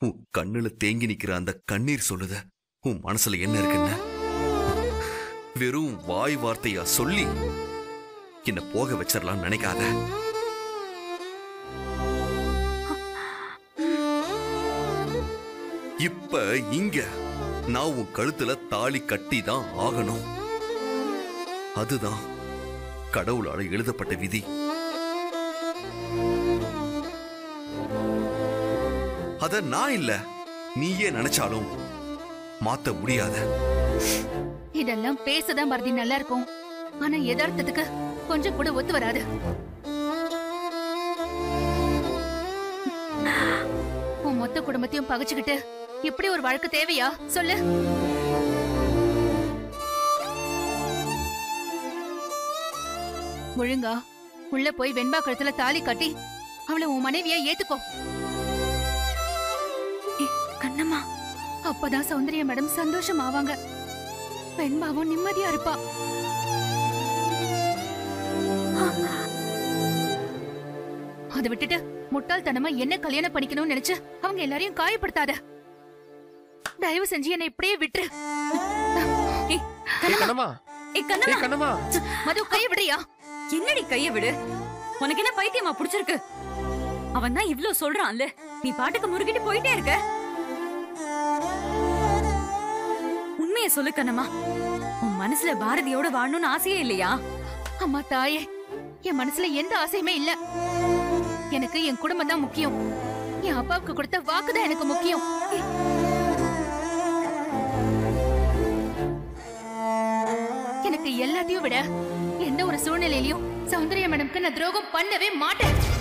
உன் கண்ணுல தேங்கி நிக்கிற அந்த கண்ணீர் சொல்லுத உன் மனசுல என்ன இருக்குன்னு வெறும் வாய் வார்த்தையா சொல்லி என்ன போக வச்சிடலாம் நினைக்காத இப்ப இங்க நான் உன் கழுத்துல தாலி கட்டி தான் ஆகணும் அதுதான் கடவுளால எழுதப்பட்ட விதி அத நான் இல்ல நீயே நினைச்சாலும் மாத்த முடியாத இதெல்லாம் பேசதான் பரதி நல்லா இருக்கும் ஆனா யதார்த்தத்துக்கு கொஞ்சம் கூட ஒத்து வராது உன் மொத்த குடும்பத்தையும் பகைச்சுக்கிட்டு இப்படி ஒரு வழக்கு தேவையா சொல்லு ஒழுங்கா உள்ள போய் வெண்பா கழுத்துல தாலி கட்டி அவளை உன் மனைவியா ஏத்துக்கோ கண்ணம்மா அப்பதான் சௌந்தர்யா மேடம் சந்தோஷம் ஆவாங்க வெண்பாவும் நிம்மதியா இருப்பா அதை விட்டுட்டு முட்டாள்தனமா என்ன கல்யாணம் பண்ணிக்கணும்னு நினைச்சு அவங்க எல்லாரையும் காயப்படுத்தாத தயவு செஞ்சு என்னை இப்படியே விட்டுரு ஏய், ஏய் கண்ணம்மா ஏய் கண்ணம்மா ஏய் கண்ணம்மா மது கைய விடுறியா என்னடி கைய விடு உனக்கு என்ன பைத்தியமா புடிச்சிருக்கு அவன் தான் இவ்ளோ சொல்றான்ல நீ பாட்டுக்கு முறுக்கிட்டு போயிட்டே இருக்க உண்மைய சொல்லு கண்ணம்மா உன் மனசுல பாரதியோட வாழணும்னு ஆசையே இல்லையா அம்மா தாயே என் மனசுல எந்த ஆசையுமே இல்ல எனக்கு என் குடும்பம் தான் முக்கியம் என் அப்பாவுக்கு கொடுத்த வாக்கு தான் எனக்கு முக்கியம் எனக்கு எல்லாத்தையும் விட எந்த ஒரு சூழ்நிலையிலயும் சௌந்தர்யா மேடம்க்கு நான் துரோகம் பண்ணவே மாட்டேன்